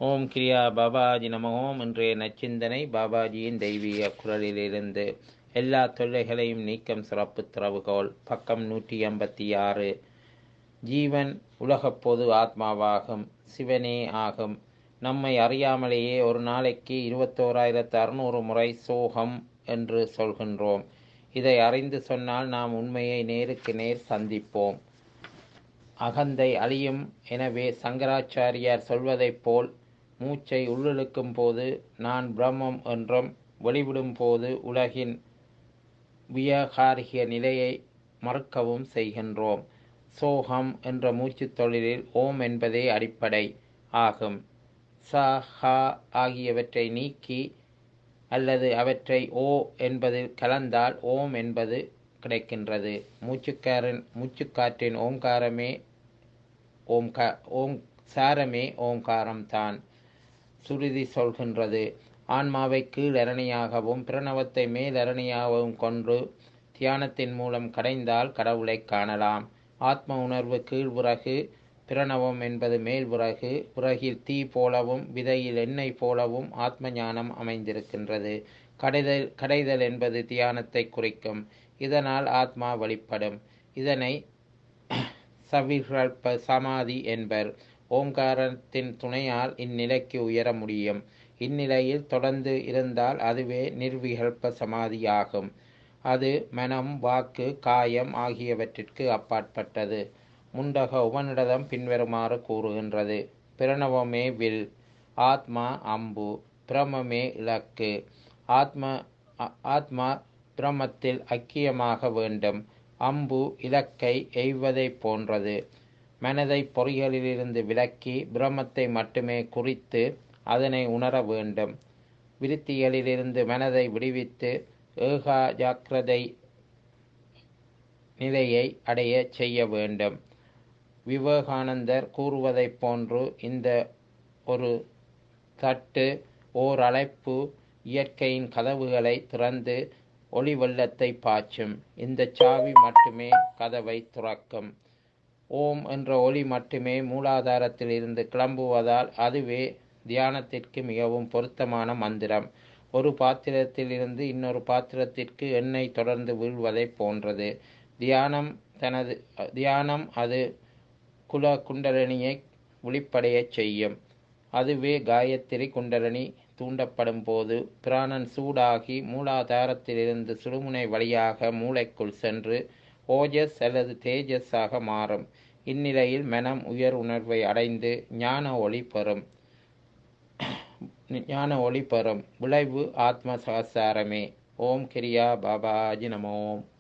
ஓம் கிரியா பாபாஜி நம ஓம் இன்றைய நச்சிந்தனை பாபாஜியின் தெய்வீக குரலிலிருந்து எல்லா தொல்லைகளையும் நீக்கம் சிறப்பு திறவுகோல் பக்கம் நூற்றி எண்பத்தி ஆறு ஜீவன் உலகப் பொது ஆத்மாவாகும் சிவனே ஆகும் நம்மை அறியாமலேயே ஒரு நாளைக்கு இருபத்தோராயிரத்து அறுநூறு முறை சோகம் என்று சொல்கின்றோம் இதை அறிந்து சொன்னால் நாம் உண்மையை நேருக்கு நேர் சந்திப்போம் அகந்தை அழியும் எனவே சங்கராச்சாரியார் சொல்வதைப் போல் மூச்சை உள்ளிழுக்கும் போது நான் பிரம்மம் என்றும் வெளிவிடும் போது உலகின் வியகாரிக நிலையை மறுக்கவும் செய்கின்றோம் சோகம் என்ற மூச்சுத் தொழிலில் ஓம் என்பதே அடிப்படை ஆகும் ச ஹ ஆகியவற்றை நீக்கி அல்லது அவற்றை ஓ என்பதில் கலந்தால் ஓம் என்பது கிடைக்கின்றது மூச்சுக்காரன் மூச்சுக்காற்றின் ஓங்காரமே ஓம்கா ஓம் சாரமே ஓங்காரம்தான் சுருதி சொல்கின்றது ஆன்மாவை கீழரணியாகவும் பிரணவத்தை மேலரணியாகவும் கொன்று தியானத்தின் மூலம் கடைந்தால் கடவுளை காணலாம் ஆத்ம உணர்வு கீழ்வுறகு பிரணவம் என்பது மேல் விறகு விறகில் தீ போலவும் விதையில் எண்ணெய் போலவும் ஆத்ம ஞானம் அமைந்திருக்கின்றது கடைதல் கடைதல் என்பது தியானத்தை குறிக்கும் இதனால் ஆத்மா வெளிப்படும் இதனை சவிகல்ப சமாதி என்பர் ஓங்காரத்தின் துணையால் இந்நிலைக்கு உயர முடியும் இந்நிலையில் தொடர்ந்து இருந்தால் அதுவே நிர்விகல்ப சமாதியாகும் அது மனம் வாக்கு காயம் ஆகியவற்றிற்கு அப்பாற்பட்டது முண்டக உபனிடதம் பின்வருமாறு கூறுகின்றது பிரணவமே வில் ஆத்மா அம்பு பிரமமே இலக்கு ஆத்ம ஆத்மா பிரமத்தில் ஐக்கியமாக வேண்டும் அம்பு இலக்கை எய்வதை போன்றது மனதை பொறிகளிலிருந்து விலக்கி பிரம்மத்தை மட்டுமே குறித்து அதனை உணர வேண்டும் விருத்திகளிலிருந்து மனதை விடுவித்து ஏகா ஜாக்கிரதை நிலையை அடைய செய்ய வேண்டும் விவேகானந்தர் கூறுவதைப் போன்று இந்த ஒரு தட்டு ஓர் அழைப்பு இயற்கையின் கதவுகளை திறந்து ஒளி வெள்ளத்தை பாய்ச்சும் இந்த சாவி மட்டுமே கதவை துறக்கும் ஓம் என்ற ஒளி மட்டுமே மூலாதாரத்தில் இருந்து கிளம்புவதால் அதுவே தியானத்திற்கு மிகவும் பொருத்தமான மந்திரம் ஒரு பாத்திரத்தில் இருந்து இன்னொரு பாத்திரத்திற்கு எண்ணெய் தொடர்ந்து வீழ்வதை போன்றது தியானம் தனது தியானம் அது குல குண்டலினியை விழிப்படையச் செய்யும் அதுவே காயத்ரி குண்டலினி தூண்டப்படும் போது பிராணன் சூடாகி மூலாதாரத்திலிருந்து சுடுமுனை வழியாக மூளைக்குள் சென்று ஓஜஸ் அல்லது தேஜஸாக மாறும் இந்நிலையில் மனம் உயர் உணர்வை அடைந்து ஞான ஒளி பெறும் ஞான ஒளி பெறும் விளைவு ஆத்ம சகசாரமே ஓம் கிரியா பாபாஜி நமோம்